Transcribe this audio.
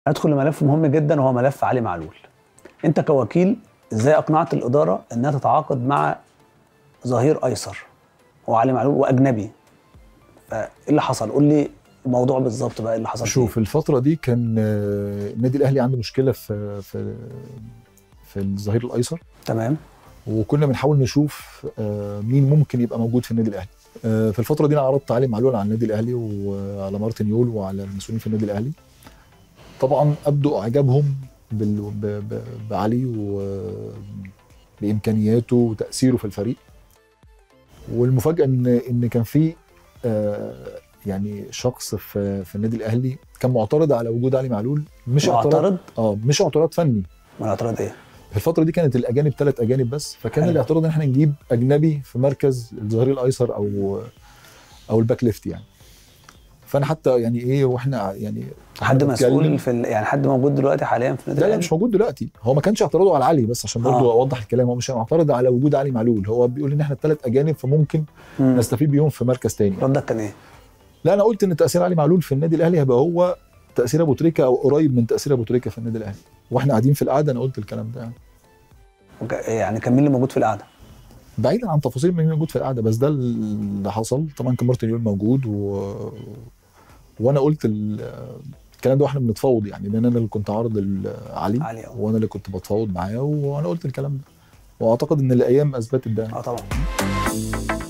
ندخل لملف مهم جدا وهو ملف علي معلول انت كوكيل ازاي اقنعت الاداره انها تتعاقد مع ظهير ايسر وعلي معلول واجنبي فايه اللي حصل قول لي الموضوع بالظبط بقى إيه اللي حصل شوف فيه. الفترة دي كان آه، النادي الأهلي عنده مشكلة في في في الظهير الأيسر تمام وكنا بنحاول نشوف آه، مين ممكن يبقى موجود في النادي الأهلي. آه، في الفترة دي أنا عرضت علي معلول على النادي الأهلي وعلى مارتن يول وعلى المسؤولين في النادي الأهلي. طبعا أبدوا إعجابهم بال- ب- ب- بعلي وبإمكانياته وتأثيره في الفريق. والمفاجأة إن إن كان في آه، يعني شخص في في النادي الاهلي كان معترض على وجود علي معلول مش اعتراض معترض اه مش اعتراض فني ما اعتراض ايه في الفتره دي كانت الاجانب ثلاث اجانب بس فكان حلو. الاعتراض ان احنا نجيب اجنبي في مركز الظهير الايسر او او الباك ليفت يعني فانا حتى يعني ايه واحنا يعني حد إحنا مسؤول بنتكلم- في ال... يعني حد موجود دلوقتي حاليا في النادي لا لا الأهلي؟ مش موجود دلوقتي هو ما كانش اعتراضه على علي بس عشان برضه آه. اوضح الكلام هو مش معترض على وجود علي معلول هو بيقول ان احنا الثلاث اجانب فممكن مم. نستفيد بيهم في مركز تاني ردك كان ايه؟ لا انا قلت ان تاثير علي معلول في النادي الاهلي هيبقى هو تاثير ابو تريكه او قريب من تاثير ابو تريكه في النادي الاهلي واحنا قاعدين في القعده انا قلت الكلام ده يعني وك... يعني كان مين اللي موجود في القعده؟ بعيدا عن تفاصيل مين موجود في القعده بس ده اللي حصل طبعا كان مارتن يول موجود و... وانا قلت ال... الكلام ده واحنا بنتفاوض يعني لان انا اللي كنت عارض ال- علي علي اه وانا اللي كنت بتفاوض معاه وانا قلت الكلام ده واعتقد ان الايام اثبتت ده اه طبعا